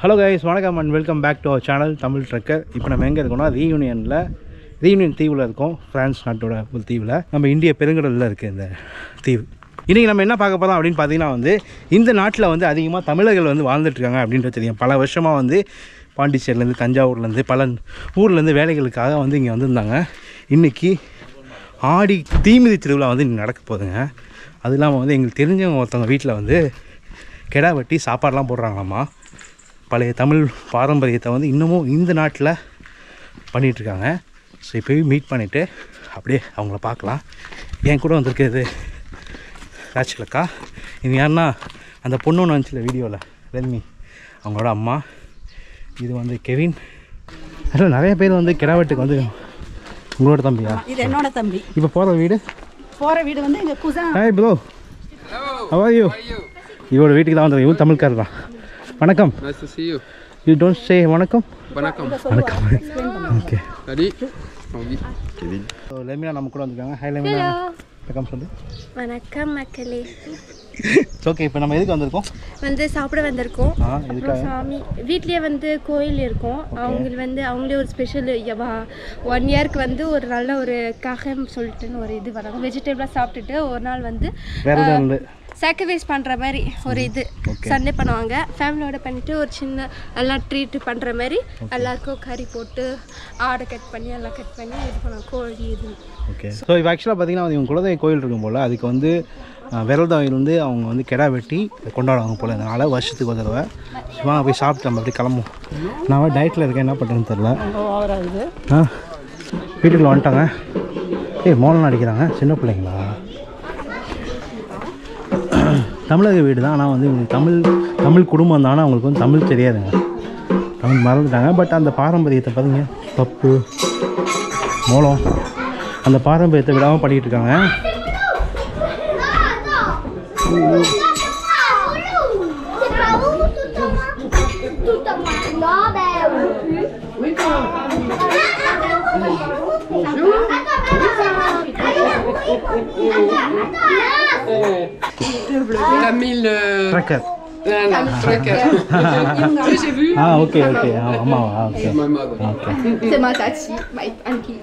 Hello guys வணக்கம் and welcome back to our channel Tamil trekker இப்போ நம்ம எங்கே இருக்கோம்னா ரீயூனியனில் ரீயூனியன் தீவில் இருக்கோம் ஃப்ரான்ஸ் நாட்டோட ஒரு தீவில் நம்ம இந்திய பெருங்கடலில் இருக்குது இந்த தீவு இன்றைக்கி நம்ம என்ன பார்க்க போகிறோம் அப்படின்னு பார்த்தீங்கன்னா வந்து இந்த நாட்டில் வந்து அதிகமாக தமிழர்கள் வந்து வாழ்ந்துட்டு இருக்காங்க அப்படின்றது தெரியும் பல வருஷமாக வந்து பாண்டிச்சேரிலேருந்து தஞ்சாவூர்லேருந்து பல ஊர்லேருந்து வேலைகளுக்காக வந்து இங்கே வந்திருந்தாங்க இன்றைக்கி ஆடி தீமிதி திருவிழா வந்து இங்கே நடக்க போகுதுங்க அது இல்லாமல் வந்து எங்களுக்கு தெரிஞ்சவங்க ஒருத்தவங்க வீட்டில் வந்து கெடா வெட்டி சாப்பாடெலாம் போடுறாங்களாம்மா பழைய தமிழ் பாரம்பரியத்தை வந்து இன்னமும் இந்த நாட்டில் பண்ணிகிட்ருக்காங்க ஸோ இப்போ மீட் பண்ணிவிட்டு அப்படியே அவங்கள பார்க்கலாம் என் கூட வந்திருக்கிறது ராச்சிலக்கா இது யாருன்னா அந்த பொண்ணு ஒன்று வந்துச்சுல வீடியோவில் ரெல்மி அவங்களோட அம்மா இது வந்து கெவின் அதில் நிறைய பேர் வந்து கிடாவெட்டுக்கு வந்து உங்களோட தம்பியா இது என்னோட தம்பி இப்போ போகிற வீடு போற வீடு வந்து எங்க குசா ஹாய் ப்ரோ ஹவாயோ இவரோட வீட்டுக்கு தான் வந்து இவன் தமிழ்காரர் தான் வணக்கம் Nice to see you. You don't say வணக்கம் வணக்கம் வணக்கம் ஓகே Ready? Okay. ஸோ லெமினா நம்ம கூட வந்திருக்காங்க ஹாய் லெமினா வணக்கம் சொல்லு வணக்கம் மக்களே ஓகே இப்போ நம்ம எதுக்கு வந்திருக்கோம் வந்து சாப்பிட வந்திருக்கோம் ஆ எதுக்காக சாமி வீட்லயே வந்து கோயில் இருக்கும் அவங்க வந்து அவங்களே ஒரு ஸ்பெஷல் ஒன் இயர்க்கு வந்து ஒரு நல்ல ஒரு ககம் சொல்லிட்டுன்னு ஒரு இது வராங்க வெஜிடபிளாக சாப்பிட்டுட்டு ஒரு நாள் வந்து வேறு எதுவும் இல்லை சாக்ரிஃபைஸ் பண்ணுற மாதிரி ஒரு இது சண்டே பண்ணுவாங்க ஃபேமிலியோட பண்ணிட்டு ஒரு சின்ன எல்லாம் ட்ரீட் பண்ணுற மாதிரி எல்லாருக்கும் கறி போட்டு ஆடை கட் பண்ணி எல்லாம் கட் பண்ணி இது பண்ணுவாங்க கோழி இது ஓகே ஸோ இப்போ ஆக்சுவலாக பார்த்தீங்கன்னா இவங்க குலதெய்வ கோயில் இருக்கும் போல் அதுக்கு வந்து விரல்தாவில் வந்து அவங்க வந்து கெடா வெட்டி கொண்டாடுவாங்க போல் அதனால் வருஷத்துக்கு ஒரு தடவை வாங்க போய் சாப்பிட்டு நம்ம அப்படியே கிளம்பும் நான் டயட்டில் இருக்கேன் என்ன பண்ணுறேன்னு தெரில இது ஆ வீட்டுக்குள்ள வந்துட்டாங்க ஏய் மோளம் அடிக்கிறாங்க சின்ன பிள்ளைங்களா தமிழக வீடு தான் ஆனால் வந்து இவங்களுக்கு தமிழ் தமிழ் குடும்பம் தானே அவங்களுக்கு வந்து தமிழ் தெரியாதுங்க தமிழ் மறந்துட்டாங்க பட் அந்த பாரம்பரியத்தை பாருங்க பப்பு மோளம் அந்த பாரம்பரியத்தை விடாமல் பண்ணிகிட்டு இருக்காங்க Camille. euh, tracker non, non, Tracker. Oui, j'ai vu. Ah okay okay ஆமாவா okay My mother. Okay C'est ma tati, my auntie.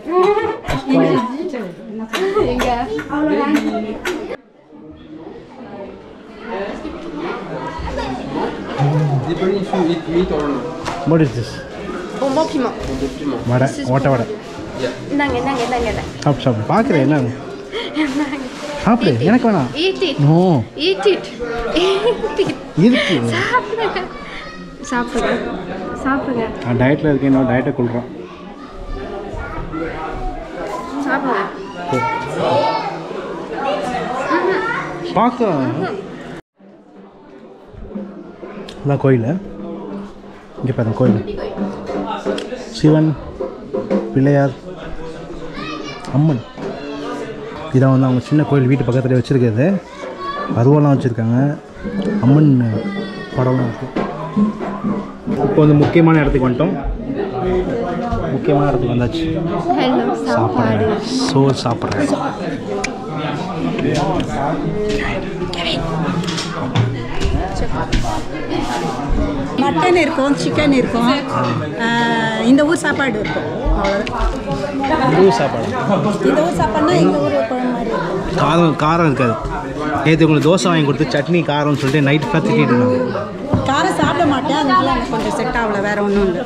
Depending if you eat meat or not. What is this Bonbon piment. Compliment. Vada ஓட்ட வடை இந்தாங்க இந்தாங்க இந்தாங்க சாப்பிட்டு சாப்பிடு பார்க்குறேன் என்ன சாப்பிடு எனக்கு வேணாம் Eat it. No Eat it. Eat it. இருக்கு சாப்பிடுங்க சாப்பிடுங்க சாப்பிடுங்க நான் டயட்டில் இருக்கேன் நான் டயட்டை கொள்கிறேன் சாப்பிடுங்க பார்க்க இதான் கோயில் இங்கே பாருங்க கோயில் சிவன் பிள்ளையார் அம்மன் இதான் வந்து அவங்க சின்ன கோயில் வீட்டு பக்கத்தில் வச்சுருக்கிறது அருவாலாம் வச்சுருக்காங்க அம்மன் படம்லாம் இருக்குது இப்போ வந்து முக்கியமான இடத்துக்கு வந்துட்டோம் முக்கியமான இடத்துக்கு வந்தாச்சு ஹலோ சாப்பாடு சாப்பிட்றேன் சோறு சாப்பிட்றேன் மட்டன் இருக்கும் சிக்கன் இருக்கும் ஆஹ் இந்த ஊர் சாப்பாடு இருக்கும் அவ்வளோதான் முழு சாப்பாடு இந்த ஊர் சாப்பாடுனா எங்கள் ஊர் குழம்பு மாதிரி இருக்கும் காரம் காரம் இருக்காது நேற்று உங்களுக்கு தோசை வாங்கி கொடுத்து சட்னி காரம்னு சொல்லிட்டு நைட் ஃபுல்லாக திட்டிட்டு இருந்தாங்க காரம் சாப்பிட மாட்டேன் அதனால எனக்கு கொஞ்சம் செட் ஆகல வேற ஒன்றும் இல்லை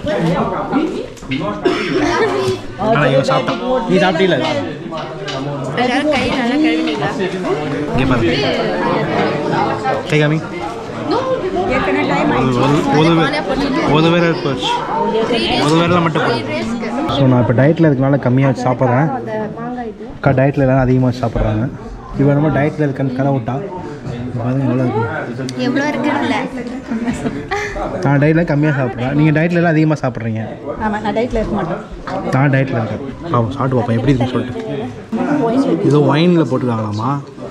ஆனால் இவன் சாப்பிட்டான் நீ சாப்பிட்டீல எல்லாரும் கை நல்லா கழுவினீங்களா இங்கே பாருங்க கை காமி ஏற்கனவே டைம் ஒரு ஒரு ஒரு ஒரு வேலை போச்சு ஒரு வேலை மட்டும் போதும் ஸோ நான் இப்போ டயட்டில் இருக்கனால கம்மியாக வச்சு சாப்பிட்றேன் அக்கா டயட்டில் எல்லாம் அதிகமாக வச்சு சாப்பிட்றாங்க இவன் என்னமோ டயட்டில் இருக்கன்னு கதை விட்டா இப்ப பாருங்க எவ்வளோ இருக்கு எவ்வளோ இருக்குல்ல நான் டயட்டில் கம்மியாக சாப்பிட்றேன் நீங்கள் டயட்டில் எல்லாம் அதிகமாக சாப்பிட்றீங்க ஆமாம் நான் டயட்டில் இருக்க மாட்டேன் நான் டயட்டில் இருக்கேன் ஆமாம் சாப்பிட்டு பார்ப்பேன் எப்படி இருக்குன்னு சொல்லிட்டு ஏதோ ஒயினில் போட்டுருக்காங்களாமா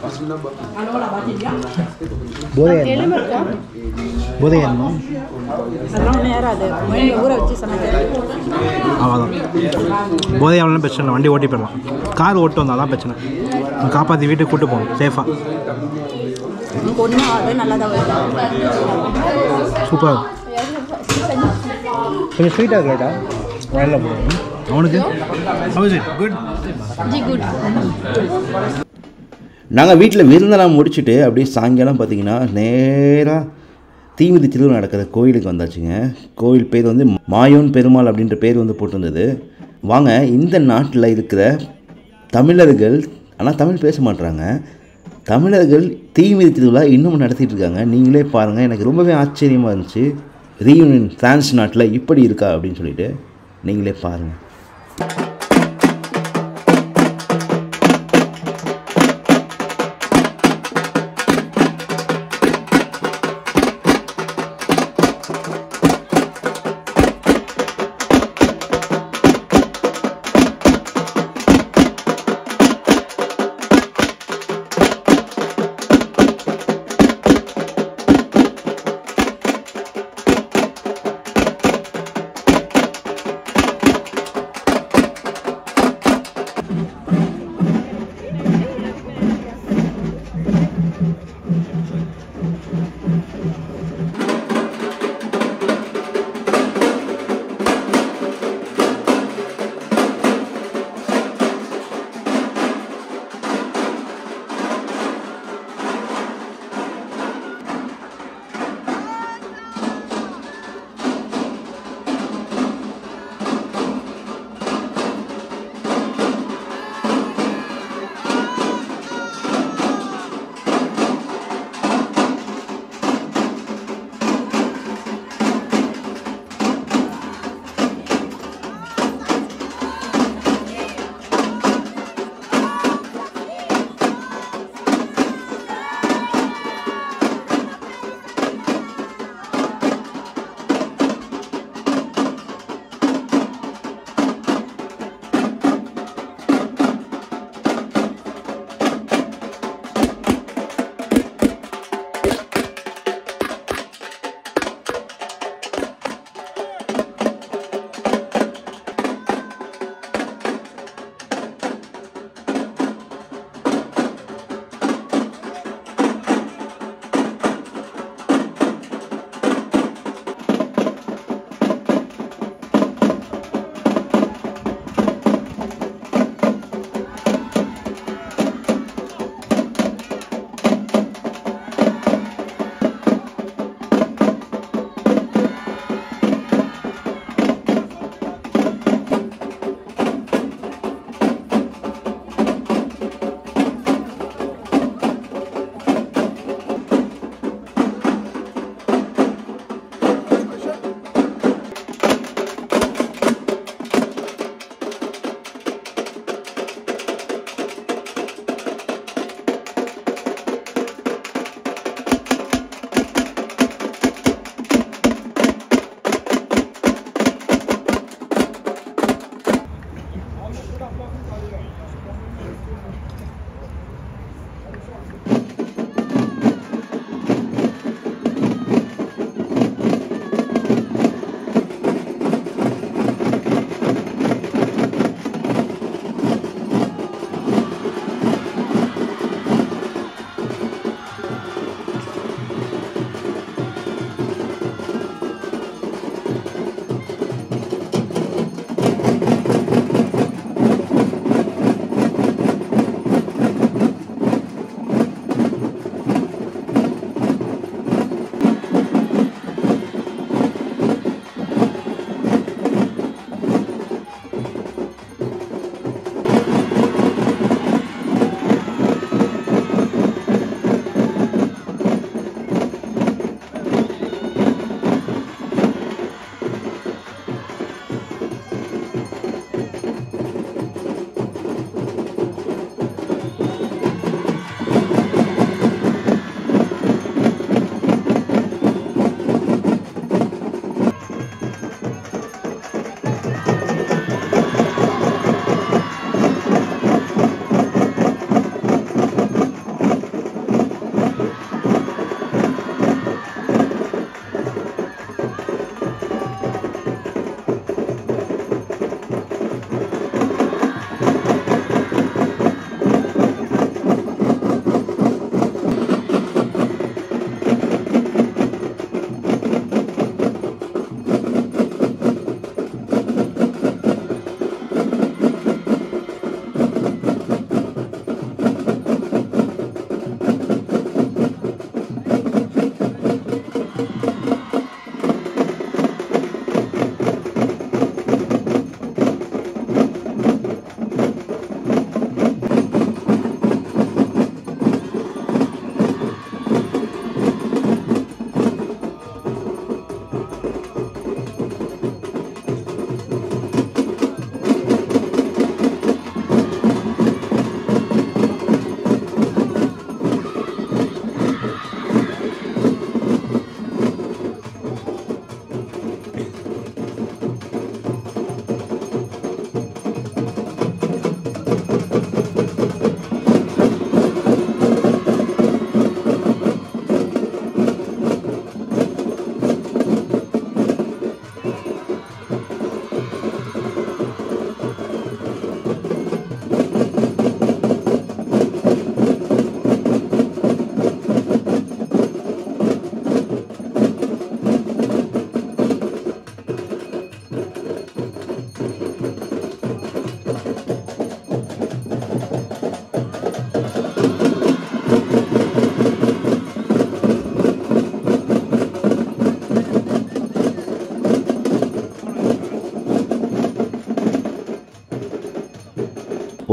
போதையா இருந்தா போதையா இருந்தா அதெல்லாம் ஒன்றும் ஏறாது மொழியில் ஊற வச்சு சமைக்கிறேன் அவ்வளோதான் போதையாவலாம் பிரச்சனை இல்லை வண்டி ஓட்டி போயிடலாம் கார் ஓட்டு வந்தால் தான் பிரச்சனை காப்பாற்றி வீட்டுக்கு கூட்டு போகணும் சேஃபாக எனக்கு ஒன்றும் ஆகுது நல்லா தான் வருது சூப்பர் கொஞ்சம் ஸ்வீட்டாக இருக்கா வயலில் போடுவோம் அவனுக்கு குட் ஜி குட் நாங்கள் வீட்டில் விருந்தெல்லாம் முடிச்சுட்டு அப்படியே சாயங்காலம் பார்த்தீங்கன்னா நேராக தீமிதி திருவிழா நடக்கிற கோயிலுக்கு வந்தாச்சுங்க கோயில் பேர் வந்து மாயோன் பெருமாள் அப்படின்ற பேர் வந்து போட்டிருந்தது வாங்க இந்த நாட்டில் இருக்கிற தமிழர்கள் ஆனால் தமிழ் பேச மாட்றாங்க தமிழர்கள் தீமிதி திருவிழா இன்னும் நடத்திட்டு இருக்காங்க நீங்களே பாருங்கள் எனக்கு ரொம்பவே ஆச்சரியமாக இருந்துச்சு ரீயூனியன் பிரான்ஸ் நாட்டில் இப்படி இருக்கா அப்படின்னு சொல்லிட்டு நீங்களே பாருங்கள்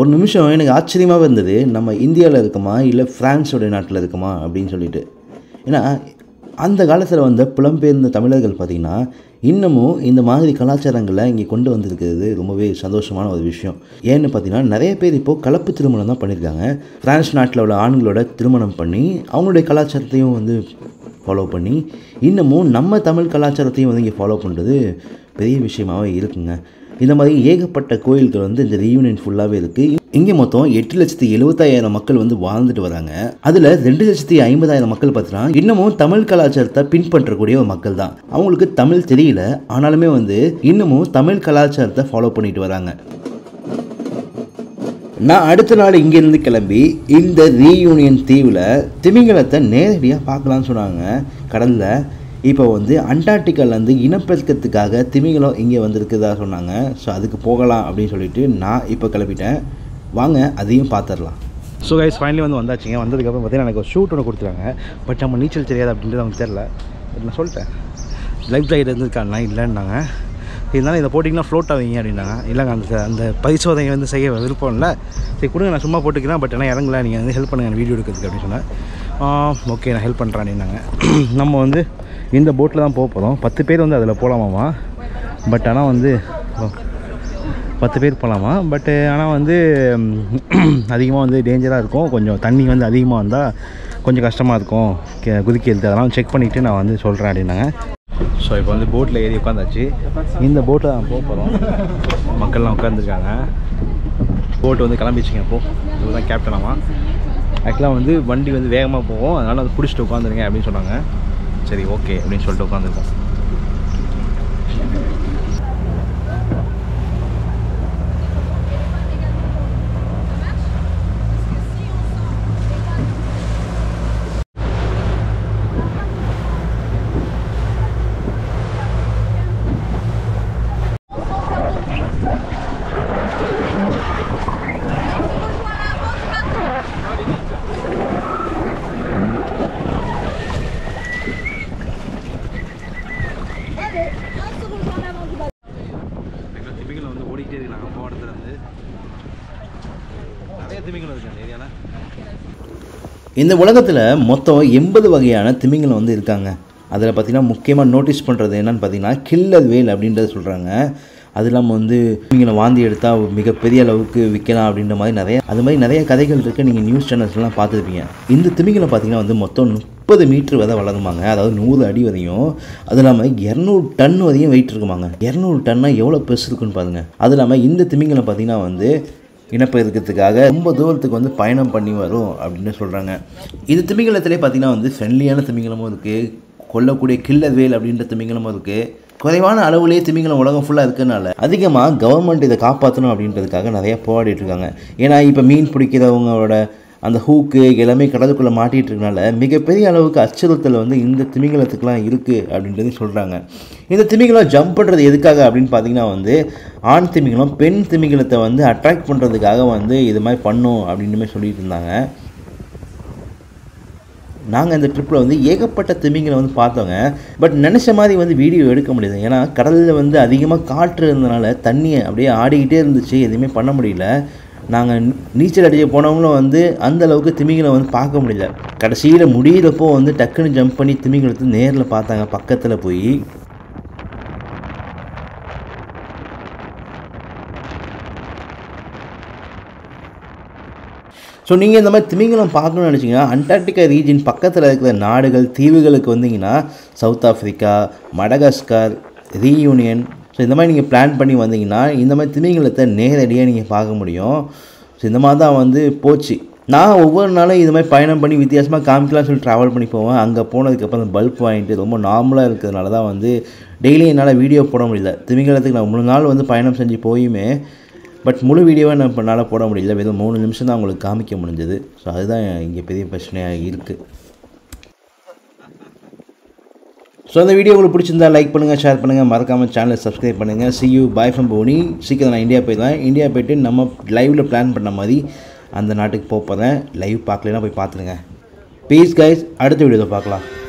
ஒரு நிமிஷம் எனக்கு ஆச்சரியமாகவே இருந்தது நம்ம இந்தியாவில் இருக்கோமா இல்லை ஃப்ரான்ஸோட நாட்டில் இருக்கோமா அப்படின்னு சொல்லிட்டு ஏன்னா அந்த காலத்தில் வந்த புலம்பெயர்ந்த தமிழர்கள் பார்த்திங்கன்னா இன்னமும் இந்த மாதிரி கலாச்சாரங்களை இங்கே கொண்டு வந்திருக்கிறது ரொம்பவே சந்தோஷமான ஒரு விஷயம் ஏன்னு பார்த்தீங்கன்னா நிறைய பேர் இப்போது கலப்பு திருமணம் தான் பண்ணியிருக்காங்க ஃப்ரான்ஸ் நாட்டில் உள்ள ஆண்களோட திருமணம் பண்ணி அவங்களுடைய கலாச்சாரத்தையும் வந்து ஃபாலோ பண்ணி இன்னமும் நம்ம தமிழ் கலாச்சாரத்தையும் வந்து இங்கே ஃபாலோ பண்ணுறது பெரிய விஷயமாகவே இருக்குங்க இந்த மாதிரி ஏகப்பட்ட கோயில்கள் வந்து இந்த ரீயூனியன் ஃபுல்லாகவே இருக்குது இங்கே மொத்தம் எட்டு லட்சத்தி எழுபத்தாயிரம் மக்கள் வந்து வாழ்ந்துட்டு வராங்க அதில் ரெண்டு லட்சத்தி ஐம்பதாயிரம் மக்கள் பார்த்தீங்கன்னா இன்னமும் தமிழ் கலாச்சாரத்தை பின்பற்றக்கூடிய ஒரு மக்கள் தான் அவங்களுக்கு தமிழ் தெரியல ஆனாலுமே வந்து இன்னமும் தமிழ் கலாச்சாரத்தை ஃபாலோ பண்ணிட்டு வராங்க நான் அடுத்த நாள் இங்கேருந்து கிளம்பி இந்த ரீயூனியன் தீவில் திமிங்கலத்தை நேரடியாக பார்க்கலான்னு சொன்னாங்க கடலில் இப்போ வந்து அண்டார்டிகாலேருந்து இனப்பெருக்கத்துக்காக திமிங்கலம் இங்கே வந்திருக்குதா சொன்னாங்க ஸோ அதுக்கு போகலாம் அப்படின்னு சொல்லிட்டு நான் இப்போ கிளம்பிட்டேன் வாங்க அதையும் பார்த்துடலாம் ஸோ கைஸ் ஃபைனலி வந்து வந்தாச்சுங்க வந்ததுக்கப்புறம் பார்த்தீங்கன்னா எனக்கு ஒரு ஷூட் ஒன்று கொடுத்துருக்காங்க பட் நம்ம நீச்சல் தெரியாது அப்படின்றது அவங்களுக்கு தெரில பட் நான் சொல்லிட்டேன் லைஃப் ஜாக்கெட் இருந்திருக்காங்களா இல்லைன்னாங்க இருந்தாலும் இதை போட்டிங்கன்னா ஃப்ளோட் ஆவீங்க அப்படின்னாங்க இல்லைங்க அந்த அந்த பரிசோதனை வந்து செய்ய விருப்பம் இல்லை சரி கொடுங்க நான் சும்மா போட்டுக்கிறேன் பட் ஆனால் இறங்கல நீங்கள் வந்து ஹெல்ப் பண்ணுங்கள் வீடியோ எடுக்கிறதுக்கு அப்படின்னு சொன்னேன் ஓகே நான் ஹெல்ப் பண்ணுறேன் அப்படின்னாங்க நம்ம வந்து இந்த போட்டில் தான் போக போகிறோம் பத்து பேர் வந்து அதில் போகலாமாமா பட் ஆனால் வந்து பத்து பேர் போகலாமா பட்டு ஆனால் வந்து அதிகமாக வந்து டேஞ்சராக இருக்கும் கொஞ்சம் தண்ணி வந்து அதிகமாக வந்தால் கொஞ்சம் கஷ்டமாக இருக்கும் கே- குதிக்கிறது அதெல்லாம் செக் பண்ணிவிட்டு நான் வந்து சொல்கிறேன் அப்படின்னாங்க ஸோ இப்போ வந்து போட்டில் ஏறி உட்காந்தாச்சு இந்த போட்டில் தான் போக போகிறோம் மக்கள்லாம் உட்காந்துருக்காங்க போட்டு வந்து கிளம்பிச்சிங்க அப்போது இதுதான் கேப்டனாமா ஆக்சுவலாக வந்து வண்டி வந்து வேகமாக போகும் அதனால் அதை பிடிச்சிட்டு உட்காந்துருங்க அப்படின்னு சொன்னாங்க சரி ஓகே அப்படின்னு சொல்லிட்டு உட்காந்துருக்கோம் திமிங்கலம் வந்து ஓடிக்கிட்டே இருக்கு நாங்கள் போகிற இடத்துல இருந்து நிறைய திமிங்கலம் இருக்கு அந்த ஏரியாவில் இந்த உலகத்தில் மொத்தம் எண்பது வகையான திமிங்கலம் வந்து இருக்காங்க அதில் பார்த்தீங்கன்னா முக்கியமாக நோட்டீஸ் பண்ணுறது என்னன்னு பார்த்தீங்கன்னா கில்லர் வேல் அப்படின்றத சொல்கிறாங்க அது இல்லாமல் வந்து திமிங்கலம் வாந்தி எடுத்தால் மிகப்பெரிய அளவுக்கு விற்கலாம் அப்படின்ற மாதிரி நிறைய அது மாதிரி நிறைய கதைகள் இருக்குது நீங்கள் நியூஸ் சேனல்ஸ்லாம் பார்த்துருப்பீங்க இந்த திமிங்கலம் பார்த்தீங்கன்னா வந்து மொத்தம் முப்பது மீட்ரு வரை வளருமாங்க அதாவது நூறு அடி வரையும் அது இல்லாமல் இரநூறு டன் வரையும் வெயிட் இருக்குமாங்க இரநூறு டன்னா எவ்வளோ பெருசு இருக்குன்னு பாருங்கள் அது இல்லாமல் இந்த திமிங்கலம் பார்த்தீங்கன்னா வந்து இனப்பெருக்கத்துக்காக ரொம்ப தூரத்துக்கு வந்து பயணம் பண்ணி வரும் அப்படின்னு சொல்கிறாங்க இது திமிங்கலத்திலே பார்த்தீங்கன்னா வந்து ஃப்ரெண்ட்லியான திமிங்கலமும் இருக்குது கொல்லக்கூடிய கில்லர் வேல் அப்படின்ற திமிங்கலமும் இருக்குது குறைவான அளவுலேயே திமிங்கலம் உலகம் ஃபுல்லாக இருக்கனால அதிகமாக கவர்மெண்ட் இதை காப்பாற்றணும் அப்படின்றதுக்காக நிறையா போராடிட்டு இருக்காங்க ஏன்னா இப்போ மீன் பிடிக்கிறவங்களோட அந்த ஹூக்கு எல்லாமே கடலுக்குள்ளே மாட்டிகிட்டு இருக்கனால மிகப்பெரிய அளவுக்கு அச்சுறுத்தல் வந்து இந்த திமிங்கலத்துக்குலாம் இருக்குது அப்படின்றது சொல்கிறாங்க இந்த திமிங்கலம் ஜம்ப் பண்ணுறது எதுக்காக அப்படின்னு பார்த்தீங்கன்னா வந்து ஆண் திமிங்கலம் பெண் திமிங்கலத்தை வந்து அட்ராக்ட் பண்ணுறதுக்காக வந்து இது மாதிரி பண்ணும் அப்படின்னு மாதிரி சொல்லிட்டு இருந்தாங்க நாங்கள் இந்த ட்ரிப்பில் வந்து ஏகப்பட்ட திமிங்களை வந்து பார்த்தோங்க பட் நினச்ச மாதிரி வந்து வீடியோ எடுக்க முடியுது ஏன்னா கடலில் வந்து அதிகமாக காற்று இருந்தனால தண்ணியை அப்படியே ஆடிக்கிட்டே இருந்துச்சு எதுவுமே பண்ண முடியல நாங்கள் நீச்சல் அடிக்க போனவங்களும் வந்து அந்த அளவுக்கு திமிங்களை வந்து பார்க்க முடியல கடைசியில் முடியிறப்போ வந்து டக்குன்னு ஜம்ப் பண்ணி திமிங்கலத்தை நேரில் பார்த்தாங்க பக்கத்தில் போய் ஸோ நீங்கள் இந்த மாதிரி திமிங்கலம் பார்க்கணும்னு நினச்சிங்கன்னா அண்டார்டிகா ரீஜன் பக்கத்தில் இருக்கிற நாடுகள் தீவுகளுக்கு வந்தீங்கன்னா south Africa Madagascar Reunion so இந்த மாதிரி நீங்கள் பிளான் பண்ணி வந்தீங்கன்னா இந்த மாதிரி திமிங்கலத்தை நேரடியாக நீங்கள் பார்க்க முடியும் ஸோ இந்த மாதிரி தான் வந்து போச்சு நான் ஒவ்வொரு நாளும் இது மாதிரி பயணம் பண்ணி வித்தியாசமாக காமிக்கலாம்னு சொல்லி ட்ராவல் பண்ணி போவேன் அங்கே போனதுக்கப்புறம் பல்ப் வாங்கிட்டு ரொம்ப நார்மலாக இருக்கிறதுனால தான் வந்து டெய்லி என்னால் வீடியோ போட முடியல திமிங்கலத்துக்கு நான் மூணு நாள் வந்து பயணம் செஞ்சு போயுமே பட் முழு வீடியோவை நான் இப்போ என்னால் போட முடியல வெறும் மூணு நிமிஷம் தான் உங்களுக்கு காமிக்க முடிஞ்சது ஸோ அதுதான் இங்கே பெரிய பிரச்சனையாக இருக்குது ஸோ அந்த வீடியோ உங்களுக்கு பிடிச்சிருந்தா லைக் பண்ணுங்கள் ஷேர் பண்ணுங்கள் மறக்காமல் சேனலை சப்ஸ்கிரைப் பண்ணுங்கள் see you bye from Fani சீக்கிரம் நான் இந்தியா போயிடுவேன் இந்தியா போயிட்டு நம்ம லைவில் பிளான் பண்ண மாதிரி அந்த நாட்டுக்கு போக போகிறேன் லைவ் பார்க்கலனா போய் பார்த்துருங்க ப்ளீஸ் கைஸ் அடுத்த வீடியோவில் பார்க்கலாம்